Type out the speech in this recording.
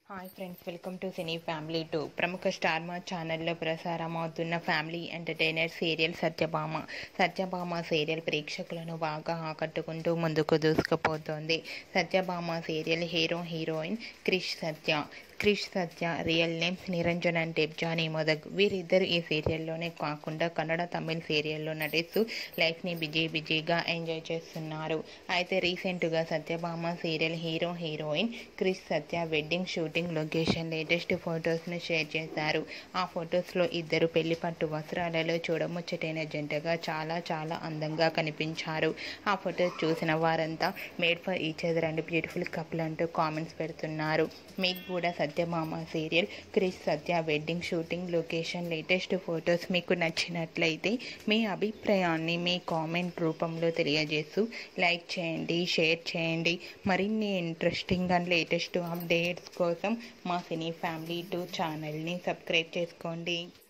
hi friends welcome to cine family two ప్రముఖ star Maa ఛానల్లో ప్రసారం అవుతున్న family entertainer serial Satyabhama Satyabhama serial ప్రేక్షకులను బాగా ఆకట్టుకుంటూ ముందుకు దూసుకుపోతోంది Satyabhama serial hero heroine Krish Satya Krish Satya real names Niranjan and Debjani Modak వీరిద్దరు ఈ సీరియల్లోనే కాకుండా కన్నడ తమిళ్ సీరియల్లో నటిస్తూ లైఫ్ని బిజీ బిజీగా ఎంజాయ్ చేస్తున్నారు అయితే రీసెంట్గా Satyabhama serial hero heroine Krish Satya wedding shooting location latest ఫొటోస్ను షేర్ చేశారు ఆ ఫొటోస్లో ఇద్దరు పెళ్లి పట్టు వస్త్రాలలో చూడముచ్చటైన జంటగా చాలా చాలా అందంగా కనిపించారు ఆ ఫొటోస్ చూసిన వారంతా made for each other and beautiful couple అంటూ కామెంట్స్ పెడుతున్నారు మీకు కూడా Satyabhama serial Krish Satya wedding shooting location latest photos మీకు నచ్చినట్లయితే మీ అభిప్రాయాన్ని మీ కామెంట్ రూపంలో తెలియజేస్తూ లైక్ చేయండి షేర్ చేయండి మరిన్ని ఇంట్రెస్టింగ్ అండ్ లేటెస్ట్ అప్డేట్స్ కోసం మా సినీ ఫ్యామిలీ టూ ఛానల్ని సబ్స్క్రైబ్ చేసుకోండి